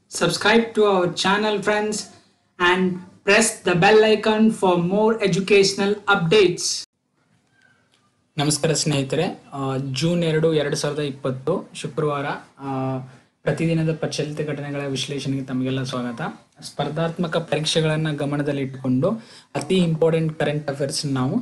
Subscribe to our channel, friends, and press the bell icon for more educational updates. ನಮಸ್ಕಾರ ಸ್ನೇಹಿತರೆ ಆ, June ಎರಡು ಎರಡು ಸಾವಿರದ ಇಪ್ಪತ್ತು ಶುಕ್ರವಾರ ಆ, ಪ್ರತಿದಿನದ ಪ್ರಚಲಿತ ಘಟನೆಗಳ ವಿಶ್ಲೇಷಣೆಗೆ ತಮಗೆಲ್ಲ ಸ್ವಾಗತ ಸ್ಪರ್ಧಾತ್ಮಕ ಪರೀಕ್ಷೆಗಳನ್ನು ಗಮನದಲ್ಲಿಟ್ಟುಕೊಂಡು ಅತಿ ಇಂಪಾರ್ಟೆಂಟ್ ಕರೆಂಟ್ ಅಫೇರ್ಸ್ ನಾವು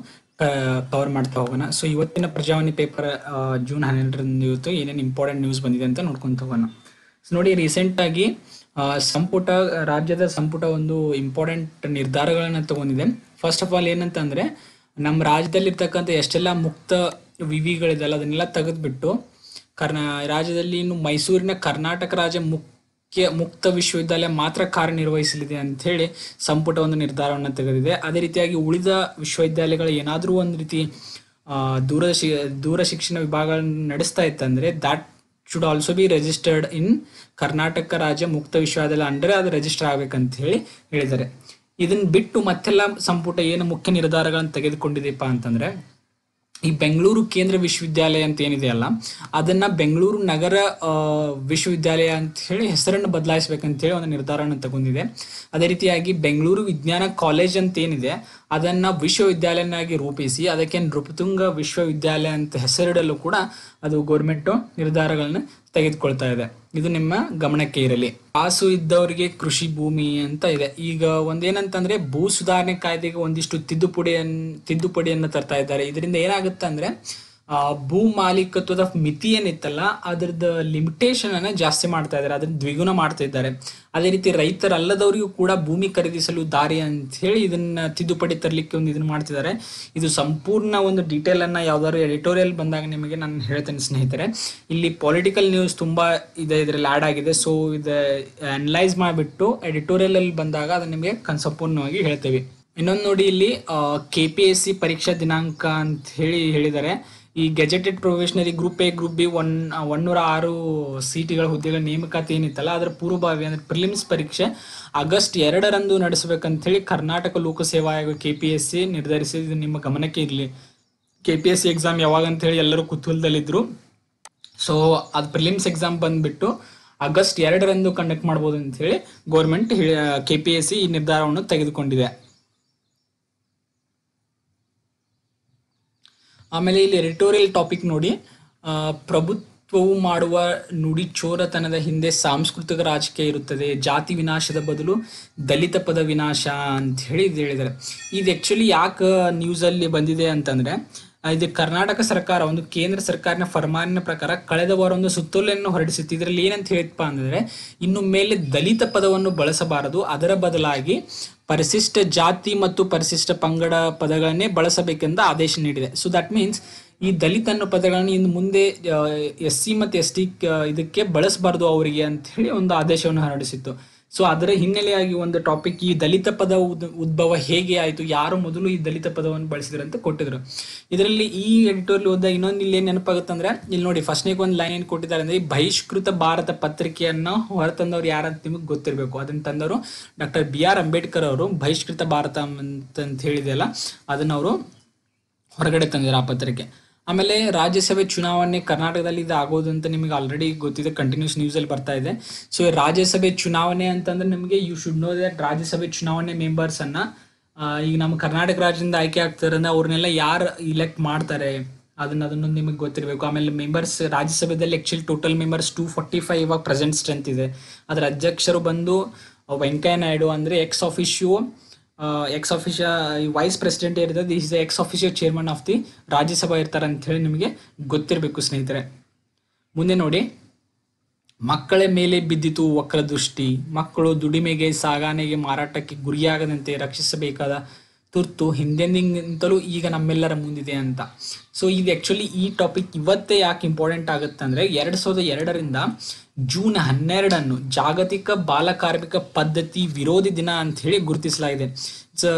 ಕವರ್ ಮಾಡ್ತಾ ಹೋಗೋಣ ಸೊ ಇವತ್ತಿನ ಪ್ರಜಾವಾಣಿ ಪೇಪರ್ ಜೂನ್ ಹನ್ನೆರಡರಿಂದ ಇವತ್ತು ಏನೇನು ಇಂಪಾರ್ಟೆಂಟ್ ನ್ಯೂಸ್ ಬಂದಿದೆ ಅಂತ ನೋಡ್ಕೊಂತ ಹೋಗೋಣ ಸೊ ನೋಡಿ ರೀಸೆಂಟ್ ಆಗಿ ಆ, ಸಂಪುಟ ರಾಜ್ಯದ ಸಂಪುಟ ಒಂದು ಇಂಪಾರ್ಟೆಂಟ್ ನಿರ್ಧಾರಗಳನ್ನ ತಗೊಂಡಿದೆ ಫಸ್ಟ್ ಆಫ್ ಆಲ್ ಏನಂತಂದ್ರೆ ನಮ್ಮ ರಾಜ್ಯದಲ್ಲಿರ್ತಕ್ಕಂಥ ಎಷ್ಟೆಲ್ಲ ಮುಕ್ತ ವಿವಿಗಳಿದೆಯಲ್ಲ ಅದನ್ನೆಲ್ಲ ತೆಗೆದ್ಬಿಟ್ಟು ಕರ್ನಾ ರಾಜ್ಯದಲ್ಲಿ ಇನ್ನು ಮೈಸೂರಿನ ಕರ್ನಾಟಕ ರಾಜ್ಯ ಮುಖ್ಯ ಮುಕ್ತ ವಿಶ್ವವಿದ್ಯಾಲಯ ಮಾತ್ರ ಕಾರ್ಯನಿರ್ವಹಿಸಲಿದೆ ಅಂತ ಹೇಳಿ ಸಂಪುಟ ಒಂದು ನಿರ್ಧಾರವನ್ನು ತೆಗೆದಿದೆ ಅದೇ ರೀತಿಯಾಗಿ ಉಳಿದ ವಿಶ್ವವಿದ್ಯಾಲಯಗಳು ಏನಾದರೂ ಒಂದು ರೀತಿ ಆ, ದೂರ ಶಿ ದೂರ ಶಿಕ್ಷಣ ವಿಭಾಗಗಳನ್ನು ನಡೆಸ್ತಾ ಇತ್ತಂದ್ರೆ that should also be registered in Karnataka Rajya Mukta ವಿಶ್ವವಿದ್ಯಾಲಯ ಅಂದ್ರೆ ಅದು ರಿಜಿಸ್ಟರ್ ಆಗ್ಬೇಕಂತ ಹೇಳಿ ಹೇಳಿದ್ದಾರೆ ಇದನ್ನ ಬಿಟ್ಟು ಮತ್ತೆಲ್ಲ ಸಂಪುಟ ಏನು ಮುಖ್ಯ ನಿರ್ಧಾರಗಳನ್ನು ತೆಗೆದುಕೊಂಡಿದೆಪ್ಪ ಅಂತಂದ್ರೆ ಈ ಬೆಂಗಳೂರು ಕೇಂದ್ರ ವಿಶ್ವವಿದ್ಯಾಲಯ ಅಂತ ಏನಿದೆಯಲ್ಲ ಅದನ್ನ ಬೆಂಗಳೂರು ನಗರ ಆ, ವಿಶ್ವವಿದ್ಯಾಲಯ ಅಂತ ಹೇಳಿ ಹೆಸರನ್ನು ಬದಲಾಯಿಸಬೇಕಂತ ಹೇಳಿ ಒಂದು ನಿರ್ಧಾರವನ್ನು ತಗೊಂಡಿದೆ ಅದೇ ರೀತಿಯಾಗಿ ಬೆಂಗಳೂರು ವಿಜ್ಞಾನ ಕಾಲೇಜ್ ಅಂತ ಏನಿದೆ ಅದನ್ನ ವಿಶ್ವವಿದ್ಯಾಲಯನಾಗಿ ರೂಪಿಸಿ ಅದಕ್ಕೆ ನೃಪತುಂಗ ವಿಶ್ವವಿದ್ಯಾಲಯ ಅಂತ ಹೆಸರಿಡಲು ಕೂಡ ಅದು ಗೌರ್ಮೆಂಟ್ ನಿರ್ಧಾರಗಳನ್ನ ತೆಗೆದುಕೊಳ್ತಾ ಇದೆ ಇದು ನಿಮ್ಮ ಗಮನಕ್ಕೆ ಇರಲಿ ಕಾಸು ಇದ್ದವರಿಗೆ ಕೃಷಿ ಭೂಮಿ ಅಂತ ಇದೆ ಈಗ ಒಂದೇನಂತಂದ್ರೆ ಭೂ ಸುಧಾರಣೆ ಕಾಯ್ದೆಗೆ ಒಂದಿಷ್ಟು ತಿದ್ದುಪಡಿಯನ್ನ ತಿದ್ದುಪಡಿಯನ್ನು ತರ್ತಾ ಇದ್ದಾರೆ ಇದರಿಂದ ಏನಾಗುತ್ತೆ ಅಂದ್ರೆ ಆ, ಭೂ ಮಾಲೀಕತ್ವದ ಮಿತಿ ಏನಿತ್ತಲ್ಲ ಅದ್ರದ್ದು ಲಿಮಿಟೇಷನ್ ಅನ್ನ ಜಾಸ್ತಿ ಮಾಡ್ತಾ ಇದ್ದಾರೆ ಅದನ್ನ ದ್ವಿಗುಣ ಮಾಡ್ತಾ ಇದ್ದಾರೆ ಅದೇ ರೀತಿ ರೈತರಲ್ಲದವರಿಗೂ ಕೂಡ ಭೂಮಿ ಖರೀದಿಸಲು ದಾರಿ ಅಂತ ಹೇಳಿ ಇದನ್ನ ತಿದ್ದುಪಡಿ ತರಲಿಕ್ಕೆ ಒಂದು ಇದನ್ನ ಮಾಡ್ತಿದ್ದಾರೆ ಇದು ಸಂಪೂರ್ಣ ಒಂದು ಡೀಟೇಲ್ ಅನ್ನ ಯಾವ್ದಾದ್ರು ಎಡಿಟೋರಿಯಲ್ ಬಂದಾಗ ನಿಮಗೆ ನಾನು ಹೇಳ್ತೇನೆ ಸ್ನೇಹಿತರೆ ಇಲ್ಲಿ ಪೊಲಿಟಿಕಲ್ ನ್ಯೂಸ್ ತುಂಬಾ ಇದೆ ಇದರಲ್ಲಿ ಆಡ್ ಆಗಿದೆ ಸೊ ಇದು ಅನಲೈಸ್ ಮಾಡಿಬಿಟ್ಟು ಎಡಿಟೋರಿಯಲ್ ಅಲ್ಲಿ ಬಂದಾಗ ಅದನ್ನ ನಿಮಗೆ ಕನ್ ಸಂಪೂರ್ಣವಾಗಿ ಹೇಳ್ತೇವೆ ಇನ್ನೊಂದು ನೋಡಿ ಇಲ್ಲಿ ಕೆ ಪಿ ಎಸ್ ಸಿ ಪರೀಕ್ಷಾ ದಿನಾಂಕ ಅಂತ ಹೇಳಿ ಹೇಳಿದ್ದಾರೆ ಈ gazetted probationary group A group B one ಒನ್ನೂರ ಆರು ಸೀಟ್ಗಳ ಹುದ್ದೆಗಳ ನೇಮಕಾತಿ ಏನಿತ್ತಲ್ಲ ಅದರ ಪೂರ್ವಭಾವಿ ಅಂದ್ರೆ ಪ್ರಿಲಿಮ್ಸ್ ಪರೀಕ್ಷೆ ಆಗಸ್ಟ್ ಎರಡರಂದು ನಡೆಸಬೇಕಂತ ಹೇಳಿ ಕರ್ನಾಟಕ ಲೋಕಸೇವಾ ಆಯೋಗ ಕೆ ಪಿ ಎಸ್ ಸಿ ನಿರ್ಧರಿಸಿದ ಇದು ನಿಮ್ಮ ಗಮನಕ್ಕೆ ಇರಲಿ K P S C exam ಯಾವಾಗ ಅಂತ ಹೇಳಿ ಎಲ್ಲರೂ ಕುತೂಹಲದಲ್ಲಿದ್ರು ಸೊ ಅದು ಪ್ರಿಲಿಮ್ಸ್ ಎಕ್ಸಾಮ್ ಬಂದ್ಬಿಟ್ಟು ಆಗಸ್ಟ್ ಎರಡರಂದು ಕಂಡಕ್ಟ್ ಮಾಡ್ಬೋದು ಅಂತ ಹೇಳಿ government K P S C ಈ ನಿರ್ಧಾರವನ್ನು ತೆಗೆದುಕೊಂಡಿದೆ ಆಮೇಲೆ ಇಲ್ಲಿ ಎಡಿಟೋರಿಯಲ್ ಟಾಪಿಕ್ ನೋಡಿ ಆ, ಪ್ರಭುತ್ವವು ಮಾಡುವ ನುಡಿ ಚೋರತನದ ಹಿಂದೆ ಸಾಂಸ್ಕೃತಿಕ ರಾಜಕೀಯ ಇರುತ್ತದೆ ಜಾತಿ ವಿನಾಶದ ಬದಲು ದಲಿತ ಪದ ವಿನಾಶ ಅಂತ ಹೇಳಿ ಇದು ಹೇಳಿದ್ದಾರೆ ಇದು ಆಕ್ಚುಲಿ ಯಾಕೆ ನ್ಯೂಸಲ್ಲಿ ಬಂದಿದೆ ಅಂತಂದ್ರೆ ಆ, ಇದು ಕರ್ನಾಟಕ ಸರ್ಕಾರ ಒಂದು ಕೇಂದ್ರ ಸರ್ಕಾರಿನ ಫರ್ಮಾನಿನ ಪ್ರಕಾರ ಕಳೆದ ವಾರ ಒಂದು ಸುತ್ತೋಲೆಯನ್ನು ಹೊರಡಿಸಿತ್ತು ಇದರಲ್ಲಿ ಏನಂತ ಹೇಳಿತಪ್ಪ ಅಂದ್ರೆ ಇನ್ನು ಮೇಲೆ ದಲಿತ ಪದವನ್ನು ಬಳಸಬಾರದು ಅದರ ಬದಲಾಗಿ ಪರಿಶಿಷ್ಟ ಜಾತಿ ಮತ್ತು ಪರಿಶಿಷ್ಟ ಪಂಗಡ ಪದಗಳನ್ನೇ ಬಳಸಬೇಕೆಂದು ಆದೇಶ ನೀಡಿದೆ ಸೊ ದಟ್ ಮೀನ್ಸ್ ಈ ದಲಿತ ಅನ್ನೋ ಪದಗಳನ್ನ ಇನ್ನು ಮುಂದೆ ಎಸ್ ಸಿ ಮತ್ತು ಎಸ್ ಟಿ ಇದಕ್ಕೆ ಬಳಸಬಾರ್ದು ಅವರಿಗೆ ಅಂತ ಹೇಳಿ ಒಂದು ಆದೇಶವನ್ನು ಹೊರಡಿಸಿತ್ತು ಸೊ ಅದರ ಹಿನ್ನೆಲೆಯಾಗಿ ಒಂದು ಟಾಪಿಕ್ ಈ ದಲಿತ ಪದ ಉದ್- ಉದ್ಭವ ಹೇಗೆ ಆಯಿತು ಯಾರು ಮೊದಲು ಈ ದಲಿತ ಪದವನ್ನು ಬಳಸಿದ್ರು ಅಂತ ಕೊಟ್ಟಿದ್ರು ಇದರಲ್ಲಿ ಈ ಎಡಿಟೋರಿಯಲ್ ಓದ ಇನ್ನೊಂದು ಇಲ್ಲಿ ಏನ್ ನೆನಪಾಗುತ್ತೆ ಅಂದ್ರೆ ಇಲ್ಲಿ ನೋಡಿ ಫಸ್ಟ್ನೇಗೆ ಒಂದು ಲೈನ್ ಏನ್ ಕೊಟ್ಟಿದ್ದಾರೆ ಅಂದ್ರೆ ಈ ಬಹಿಷ್ಕೃತ ಭಾರತ ಪತ್ರಿಕೆಯನ್ನ ಹೊರತಂದವ್ರು ಯಾರಂತ ನಿಮಗೆ ಗೊತ್ತಿರಬೇಕು ಅದನ್ನ ತಂದವರು ಡಾಕ್ಟರ್ ಬಿ ಆರ್ ಅಂಬೇಡ್ಕರ್ ಅವರು ಬಹಿಷ್ಕೃತ ಭಾರತ ಅಂತ ಹೇಳಿದೆಯಲ್ಲ ಅದನ್ನ ಅವರು ಹೊರಗಡೆ ತಂದಿದ್ದಾರೆ ಆ ಪತ್ರಿಕೆ ಆಮೇಲೆ ರಾಜ್ಯಸಭೆ ಚುನಾವಣೆ ಕರ್ನಾಟಕದಲ್ಲಿ ಇದು ಆಗೋದು ಅಂತ ನಿಮಗೆ ಆಲ್ರೆಡಿ ಗೊತ್ತಿದೆ ಕಂಟಿನ್ಯೂಸ್ ನ್ಯೂಸಲ್ಲಿ ಬರ್ತಾ ಇದೆ ಸೊ ರಾಜ್ಯಸಭೆ ಚುನಾವಣೆ ಅಂತಂದ್ರೆ ನಿಮಗೆ ಯು ಶುಡ್ ನೋ ದಟ್ ರಾಜ್ಯಸಭೆ ಚುನಾವಣೆ ಮೆಂಬರ್ಸ್ ಅನ್ನ ಆ, ಈಗ ನಮ್ಮ ಕರ್ನಾಟಕ ರಾಜ್ಯದಿಂದ ಆಯ್ಕೆ ಆಗ್ತಾರೆ ಅಂದ್ರೆ ಅವ್ರನ್ನೆಲ್ಲ ಯಾರು ಇಲೆಕ್ಟ್ ಮಾಡ್ತಾರೆ ಅದನ್ನ ಅದನ್ನು ನಿಮಗೆ ಗೊತ್ತಿರಬೇಕು ಆಮೇಲೆ ಮೆಂಬರ್ಸ್ ರಾಜ್ಯಸಭೆದಲ್ಲಿ actually total members two forty five ಇವಾಗ ಪ್ರೆಸೆಂಟ್ ಸ್ಟ್ರೆಂತ್ ಇದೆ ಅದರ ಅಧ್ಯಕ್ಷರು ಬಂದು ವೆಂಕಯ್ಯ ನಾಯ್ಡು ಅಂದ್ರೆ ex officio ex officio vice president ಇರ್ತದೆ is ex officio chairman of the Rajya Sabha ಇರ್ತಾರೆ ಅಂತ ಹೇಳಿ ನಿಮಗೆ ಗೊತ್ತಿರಬೇಕು ಸ್ನೇಹಿತರೆ ಮುಂದೆ ನೋಡಿ ಮಕ್ಕಳ ಮೇಲೆ ಬಿದ್ದಿತು ವಕ್ರದೃಷ್ಟಿ ಮಕ್ಕಳು ದುಡಿಮೆಗೆ ಸಾಗಾಣೆಗೆ ಮಾರಾಟಕ್ಕೆ ಗುರಿಯಾಗದಂತೆ ರಕ್ಷಿಸಬೇಕಾದ ತುರ್ತು ಹಿಂದೆಂದಿಗಿಂತಲೂ ಈಗ ನಮ್ಮೆಲ್ಲರ ಮುಂದಿದೆ ಅಂತ ಸೊ ಇದು ಆಕ್ಚುಲಿ ಈ ಟಾಪಿಕ್ ಇವತ್ತೇ ಯಾಕೆ ಇಂಪಾರ್ಟೆಂಟ್ ಆಗುತ್ತೆ ಅಂದ್ರೆ ಎರಡ್ ಸಾವಿರದ ಎರಡರಿಂದ ಜೂನ್ ಹನ್ನೆರಡನ್ನು ಜಾಗತಿಕ ಬಾಲಕಾರ್ಮಿಕ ಪದ್ಧತಿ ವಿರೋಧಿ ದಿನ ಅಂತ ಹೇಳಿ ಗುರುತಿಸಲಾಗಿದೆ it's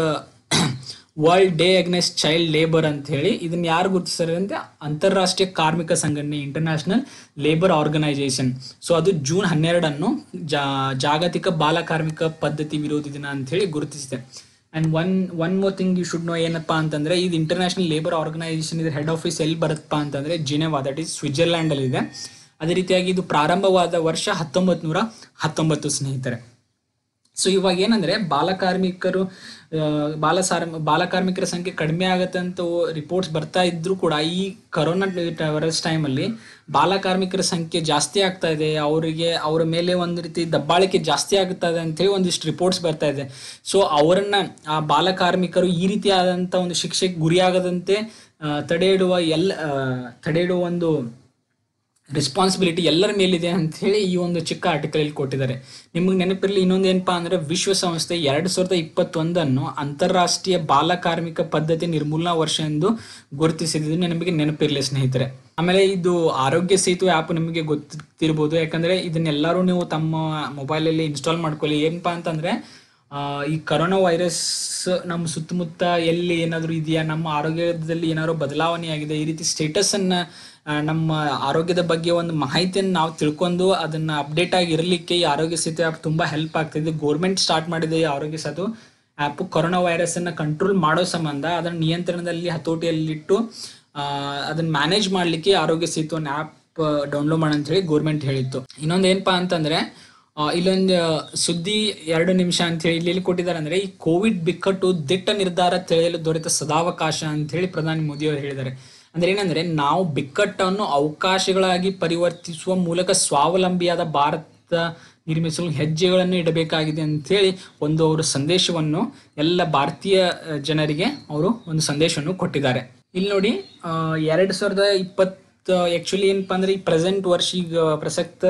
world day against child labour ಅಂತ ಹೇಳಿ ಇದನ್ನ ಯಾರು ಗುರುತಿಸ್ತಾರೆ ಅಂದ್ರೆ ಅಂತಾರಾಷ್ಟ್ರೀಯ ಕಾರ್ಮಿಕ ಸಂಘಟನೆ ಇಂಟರ್ನ್ಯಾಷನಲ್ ಲೇಬರ್ ಆರ್ಗನೈಸೇಷನ್ ಸೊ ಅದು ಜೂನ್ ಹನ್ನೆರಡನ್ನು ಜಾ ಜಾಗತಿಕ ಬಾಲಕಾರ್ಮಿಕ ಪದ್ಧತಿ ವಿರೋಧಿ ದಿನ ಅಂತ ಹೇಳಿ ಗುರುತಿಸಿದೆ and one one more thing you should know ಏನಪ್ಪಾ ಅಂತಂದ್ರೆ ಇದು ಇಂಟರ್ನ್ಯಾಷನಲ್ ಲೇಬರ್ ಆರ್ಗನೈಸೇಷನ್ ಇದ್ರ ಹೆಡ್ ಆಫೀಸ್ ಎಲ್ಲಿ ಬರುತ್ತಪ್ಪ ಅಂತಂದ್ರೆ ಜಿನೆವಾ ದಟ್ ಈಸ್ ಸ್ವಿಟ್ಜರ್ಲ್ಯಾಂಡ್ ಅಲ್ಲಿ ಇದೆ ಅದೇ ರೀತಿಯಾಗಿ ಇದು ಪ್ರಾರಂಭವಾದ ವರ್ಷ ಹತ್ತೊಂಬತ್ತು ನೂರ ಹತ್ತೊಂಬತ್ತು ಸ್ನೇಹಿತರೆ ಸೊ ಇವಾಗ ಏನಂದ್ರೆ ಬಾಲಕಾರ್ಮಿಕರು ಆ, ಬಾಲಸಾರ ಬಾಲಕಾರ್ಮಿಕರ ಸಂಖ್ಯೆ ಕಡಿಮೆ ಆಗತ್ತೆ ಅಂತ ರಿಪೋರ್ಟ್ಸ್ ಬರ್ತಾ ಇದ್ರು ಕೂಡ ಈ ಕರೋನಾ ವೈರಸ್ ಟೈಮಲ್ಲಿ ಬಾಲಕಾರ್ಮಿಕರ ಸಂಖ್ಯೆ ಜಾಸ್ತಿ ಆಗ್ತಾ ಇದೆ ಅವರಿಗೆ ಅವರ ಮೇಲೆ ಒಂದು ರೀತಿ ದಬ್ಬಾಳಿಕೆ ಜಾಸ್ತಿ ಆಗ್ತಾ ಇದೆ ಅಂತೇಳಿ ಒಂದಿಷ್ಟು ರಿಪೋರ್ಟ್ಸ್ ಬರ್ತಾ ಇದೆ ಸೊ ಅವರನ್ನ ಆ ಬಾಲಕಾರ್ಮಿಕರು ಈ ರೀತಿಯಾದಂಥ ಒಂದು ಶಿಕ್ಷೆಗೆ ಗುರಿಯಾಗದಂತೆ ಆ, ತಡೆ ಇಡುವ ಎಲ್ಲ ಆ, ತಡೆ ಇಡುವ ಒಂದು ರೆಸ್ಪಾನ್ಸಿಬಿಲಿಟಿ ಎಲ್ಲರ ಮೇಲಿದೆ ಅಂತ ಹೇಳಿ ಈ ಒಂದು ಚಿಕ್ಕ ಆರ್ಟಿಕಲ್ ಇಲ್ಲಿ ಕೊಟ್ಟಿದ್ದಾರೆ ನಿಮಗೆ ನೆನಪಿರಲಿ ಇನ್ನೊಂದು ಏನಪ್ಪಾ ಅಂದ್ರೆ ವಿಶ್ವಸಂಸ್ಥೆ ಎರಡ್ ಸಾವಿರದ ಇಪ್ಪತ್ತೊಂದನ್ನು ಅಂತಾರಾಷ್ಟ್ರೀಯ ಬಾಲ ಕಾರ್ಮಿಕ ಪದ್ಧತಿ ನಿರ್ಮೂಲನಾ ವರ್ಷ ಎಂದು ಗುರುತಿಸಿದ್ದು ನಿಮಗೆ ನೆನಪಿರಲಿ ಸ್ನೇಹಿತರೆ ಆಮೇಲೆ ಇದು ಆರೋಗ್ಯ ಸೇತು ಆ್ಯಪ್ ನಿಮಗೆ ಗೊತ್ತಿರ್ಬೋದು ಯಾಕಂದ್ರೆ ಇದನ್ನೆಲ್ಲರೂ ನೀವು ತಮ್ಮ ಮೊಬೈಲಲ್ಲಿ ಇನ್ಸ್ಟಾಲ್ ಮಾಡ್ಕೊಳ್ಳಿ ಏನಪ್ಪಾ ಅಂತಂದ್ರೆ ಆ, ಈ ಕರೋನಾ ವೈರಸ್ ನಮ್ಮ ಸುತ್ತಮುತ್ತ ಎಲ್ಲಿ ಏನಾದರೂ ಇದೆಯಾ ನಮ್ಮ ಆರೋಗ್ಯದಲ್ಲಿ ಏನಾದ್ರು ಬದಲಾವಣೆ ಆಗಿದೆ ಈ ರೀತಿ ಸ್ಟೇಟಸ್ ಅನ್ನ ಆ, ನಮ್ಮ ಆರೋಗ್ಯದ ಬಗ್ಗೆ ಒಂದು ಮಾಹಿತಿಯನ್ನು ನಾವು ತಿಳ್ಕೊಂಡು ಅದನ್ನ ಅಪ್ಡೇಟ್ ಆಗಿ ಇರಲಿಕ್ಕೆ ಈ ಆರೋಗ್ಯ ಸೇತು ಆ್ಯಪ್ ತುಂಬಾ ಹೆಲ್ಪ್ ಆಗ್ತಿದೆ ಗೋರ್ಮೆಂಟ್ ಸ್ಟಾರ್ಟ್ ಮಾಡಿದೆ ಈ Aarogya Setu app corona virus ಅನ್ನ ಕಂಟ್ರೋಲ್ ಮಾಡೋ ಸಂಬಂಧ ಅದನ್ನ ನಿಯಂತ್ರಣದಲ್ಲಿ ಹತೋಟಿಯಲ್ಲಿಟ್ಟು ಆ, ಅದನ್ನ ಮ್ಯಾನೇಜ್ ಮಾಡ್ಲಿಕ್ಕೆ ಆರೋಗ್ಯ ಸೇತು ಅನ್ನೋ ಆ್ಯಪ್ ಡೌನ್ಲೋಡ್ ಮಾಡಂತ ಹೇಳಿ ಗೋರ್ಮೆಂಟ್ ಹೇಳಿತ್ತು ಇನ್ನೊಂದು ಏನಪ್ಪಾ ಅಂತಂದ್ರೆ ಆ, ಇಲ್ಲೊಂದು ಸುದ್ದಿ ಎರಡು ನಿಮಿಷ ಅಂತ ಹೇಳಿ ಇಲ್ಲಿ ಎಲ್ಲಿ ಕೊಟ್ಟಿದ್ದಾರೆ ಅಂದ್ರೆ ಈ ಕೋವಿಡ್ ಬಿಕ್ಕಟ್ಟು ದಿಟ್ಟ ನಿರ್ಧಾರ ತಿಳಿಯಲು ದೊರೆತ ಸದಾವಕಾಶ ಅಂತ ಹೇಳಿ ಪ್ರಧಾನಿ ಮೋದಿ ಅವರು ಹೇಳಿದ್ದಾರೆ ಅಂದ್ರೆ ಏನಂದ್ರೆ ನಾವು ಬಿಕ್ಕಟ್ಟನ್ನು ಅವಕಾಶಗಳಾಗಿ ಪರಿವರ್ತಿಸುವ ಮೂಲಕ ಸ್ವಾವಲಂಬಿಯಾದ ಭಾರತ ನಿರ್ಮಿಸಲು ಹೆಜ್ಜೆಗಳನ್ನು ಇಡಬೇಕಾಗಿದೆ ಅಂತ ಹೇಳಿ ಒಂದು ಅವರು ಸಂದೇಶವನ್ನು ಎಲ್ಲ ಭಾರತೀಯ ಆ, ಜನರಿಗೆ ಅವರು ಒಂದು ಸಂದೇಶವನ್ನು ಕೊಟ್ಟಿದ್ದಾರೆ ಇಲ್ಲಿ ನೋಡಿ ಆ, ಎರಡ್ ಸಾವಿರದ ಇಪ್ಪತ್ತು ಆಕ್ಚುಲಿ ಏನಪ್ಪಾ ಅಂದ್ರೆ ಈ ಪ್ರೆಸೆಂಟ್ ವರ್ಷ ಈಗ ಪ್ರಸಕ್ತ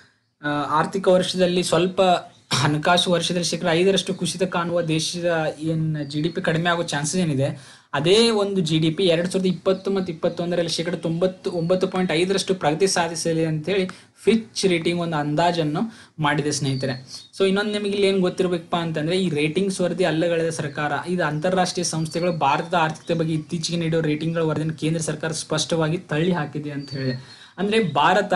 ಆ, ಆರ್ಥಿಕ ವರ್ಷದಲ್ಲಿ ಸ್ವಲ್ಪ ಹಣಕಾಸು ವರ್ಷದಲ್ಲಿ ಶೇಕಡ ಐದರಷ್ಟು ಕುಸಿತ ಕಾಣುವ ದೇಶದ ಏನ್ ಜಿ ಡಿ ಪಿ ಕಡಿಮೆ ಆಗೋ ಚಾನ್ಸಸ್ ಏನಿದೆ ಅದೇ ಒಂದು ಜಿ ಡಿ ಪಿ ಎರಡ್ ಸಾವಿರದ ಇಪ್ಪತ್ತು ಮತ್ತು ಇಪ್ಪತ್ತೊಂದರಲ್ಲಿ ಶೇಕಡ ತೊಂಬತ್ತು ಒಂಬತ್ತು ಪಾಯಿಂಟ್ ಐದರಷ್ಟು ಪ್ರಗತಿ ಸಾಧಿಸಲಿ ಅಂತೇಳಿ ಫಿಚ್ ರೇಟಿಂಗ್ ಒಂದು ಅಂದಾಜನ್ನು ಮಾಡಿದೆ ಸ್ನೇಹಿತರೆ ಸೊ ಇನ್ನೊಂದು ನಿಮಗೆ ಇಲ್ಲಿ ಏನು ಗೊತ್ತಿರಬೇಕಪ್ಪ ಅಂತಂದ್ರೆ ಈ ರೇಟಿಂಗ್ಸ್ ವರದಿ ಅಲ್ಲಗಳೆದ ಸರ್ಕಾರ ಇದು ಅಂತಾರಾಷ್ಟ್ರೀಯ ಸಂಸ್ಥೆಗಳು ಭಾರತದ ಆರ್ಥಿಕತೆ ಬಗ್ಗೆ ಇತ್ತೀಚೆಗೆ ನೀಡುವ ರೇಟಿಂಗ್ಗಳ ವರದಿಯನ್ನು ಕೇಂದ್ರ ಸರ್ಕಾರ ಸ್ಪಷ್ಟವಾಗಿ ತಳ್ಳಿ ಹಾಕಿದೆ ಅಂತ ಹೇಳಿ ಅಂದ್ರೆ ಭಾರತ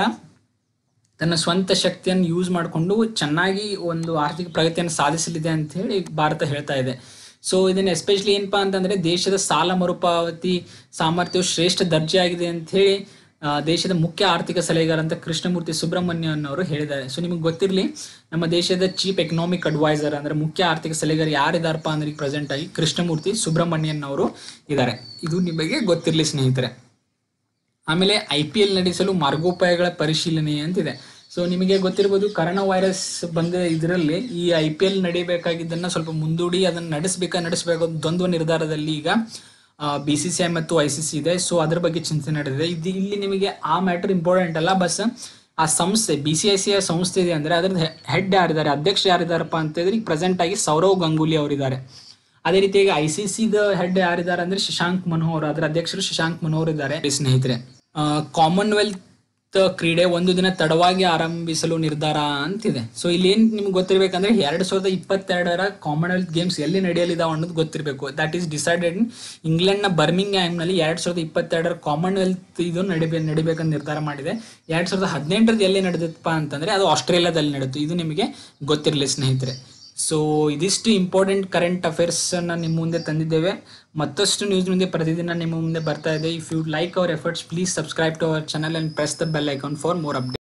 ತನ್ನ ಸ್ವಂತ ಶಕ್ತಿಯನ್ನು ಯೂಸ್ ಮಾಡಿಕೊಂಡು ಚೆನ್ನಾಗಿ ಒಂದು ಆರ್ಥಿಕ ಪ್ರಗತಿಯನ್ನು ಸಾಧಿಸಲಿದೆ ಅಂತ ಹೇಳಿ ಭಾರತ ಹೇಳ್ತಾ ಇದೆ ಸೊ ಇದನ್ನ ಎಸ್ಪೆಷಲಿ ಏನಪ್ಪಾ ಅಂತಂದ್ರೆ ದೇಶದ ಸಾಲ ಮರುಪಾವತಿ ಸಾಮರ್ಥ್ಯವು ಶ್ರೇಷ್ಠ ದರ್ಜೆ ಆಗಿದೆ ಅಂತ ಹೇಳಿ ಆ, ದೇಶದ ಮುಖ್ಯ ಆರ್ಥಿಕ ಸಲಹೆಗಾರ ಅಂತ ಕೃಷ್ಣಮೂರ್ತಿ ಸುಬ್ರಹ್ಮಣ್ಯನ್ ಅವರು ಹೇಳಿದ್ದಾರೆ ಸೊ ನಿಮಗೆ ಗೊತ್ತಿರಲಿ ನಮ್ಮ ದೇಶದ ಚೀಫ್ ಎಕನಾಮಿಕ್ ಅಡ್ವೈಸರ್ ಅಂದ್ರೆ ಮುಖ್ಯ ಆರ್ಥಿಕ ಸಲಹೆಗಾರ ಯಾರಿದಾರಪ್ಪ ಅಂದ್ರೆ ಈಗ ಪ್ರೆಸೆಂಟ್ ಆಗಿ ಕೃಷ್ಣಮೂರ್ತಿ ಸುಬ್ರಹ್ಮಣ್ಯನ್ ಅವರು ಇದ್ದಾರೆ ಇದು ನಿಮಗೆ ಗೊತ್ತಿರಲಿ ಸ್ನೇಹಿತರೆ ಆಮೇಲೆ ಐ ಪಿ ಎಲ್ ನಡೆಸಲು ಮಾರ್ಗೋಪಾಯಗಳ ಪರಿಶೀಲನೆ ಅಂತಿದೆ ಸೊ ನಿಮಗೆ ಗೊತ್ತಿರ್ಬೋದು ಕರೋನಾ ವೈರಸ್ ಬಂದ ಇದರಲ್ಲಿ ಈ ಐ ಪಿ ಎಲ್ ನಡೀಬೇಕಾಗಿದ್ದನ್ನ ಸ್ವಲ್ಪ ಮುಂದೂಡಿ ಅದನ್ನ ನಡೆಸಬೇಕಾ ನಡೆಸಬೇಕು ದ್ವಂದ್ವ ನಿರ್ಧಾರದಲ್ಲಿ ಈಗ ಬಿ ಸಿ ಸಿ ಐ ಮತ್ತು ಐ ಸಿ ಸಿ ಇದೆ ಸೊ ಅದ್ರ ಬಗ್ಗೆ ಚಿಂತನೆ ನಡೆದಿದೆ ಇದು ಇಲ್ಲಿ ನಿಮಗೆ ಆ ಮ್ಯಾಟರ್ ಇಂಪಾರ್ಟೆಂಟ್ ಅಲ್ಲ ಬಸ್ ಆ ಸಂಸ್ಥೆ B C I C I ಸಂಸ್ಥೆ ಇದೆ ಅಂದ್ರೆ ಅದ್ರದ್ದು ಹೆಡ್ ಯಾರಿದ್ದಾರೆ ಅಧ್ಯಕ್ಷ ಯಾರಿದಾರಪ್ಪ ಅಂತ ಹೇಳಿದ್ರೆ ಈಗ ಪ್ರೆಸೆಂಟ್ ಆಗಿ ಸೌರವ್ ಗಂಗೂಲಿ ಅವರಿದ್ದಾರೆ ಅದೇ ರೀತಿಯಾಗಿ I C C the head ಯಾರಿದ್ದಾರೆ ಅಂದ್ರೆ ಶಶಾಂಕ್ ಮನೋಹರ್ ಅದರ ಅಧ್ಯಕ್ಷರು ಶಶಾಂಕ್ ಮನೋಹರ್ ಇದ್ದಾರೆ ಸ್ನೇಹಿತರೆ ಕಾಮನ್ವೆಲ್ತ್ ಕ್ರೀಡೆ ಒಂದು ದಿನ ತಡವಾಗಿ ಆರಂಭಿಸಲು ನಿರ್ಧಾರ ಅಂತಿದೆ ಸೊ ಇಲ್ಲಿ ಏನ್ ನಿಮ್ಗೆ ಗೊತ್ತಿರ್ಬೇಕಂದ್ರೆ ಎರಡ್ ಸಾವಿರದ ಇಪ್ಪತ್ತೆರಡರ ಕಾಮನ್ವೆಲ್ತ್ ಗೇಮ್ಸ್ ಎಲ್ಲಿ ನಡೆಯಲಿದಾವ ಅನ್ನೋದು ಗೊತ್ತಿರಬೇಕು ದಟ್ ಈಸ್ ಡಿಸೈಡೆಡ್ ಇಂಗ್ಲೆಂಡ್ ನ ಬರ್ಮಿಂಗ್ ನಲ್ಲಿ ಎರಡ್ ಸಾವಿರದ ಇಪ್ಪತ್ತೆರಡರ ಕಾಮನ್ವೆಲ್ತ್ ಇದು ನಡಿಬೇ ನಡಿಬೇಕಂತ ನಿರ್ಧಾರ ಮಾಡಿದೆ ಎರಡ್ ಸಾವಿರದ ಹದಿನೆಂಟರದ್ದು ಎಲ್ಲಿ ನಡೆದಪ್ಪ ಅಂತಂದ್ರೆ ಅದು ಆಸ್ಟ್ರೇಲಿಯಾದಲ್ಲಿ ನಡೆದು ಇದು ನಿಮಗೆ ಗೊತ್ತಿರಲಿ ಸ್ನೇಹಿತರೆ ಸೊ ಇದಿಷ್ಟು ಇಂಪಾರ್ಟೆಂಟ್ ಕರೆಂಟ್ ಅಫೇರ್ಸ್ ಅನ್ನ ನಿಮ್ಮ ಮುಂದೆ ತಂದಿದ್ದೇವೆ ಮತ್ತಷ್ಟು ನ್ಯೂಸ್ ಮುಂದೆ ಪ್ರತಿದಿನ ನಿಮ್ಮ ಮುಂದೆ ಬರ್ತಾ ಇದೆ if you like our efforts please subscribe to our channel and press the bell icon for more update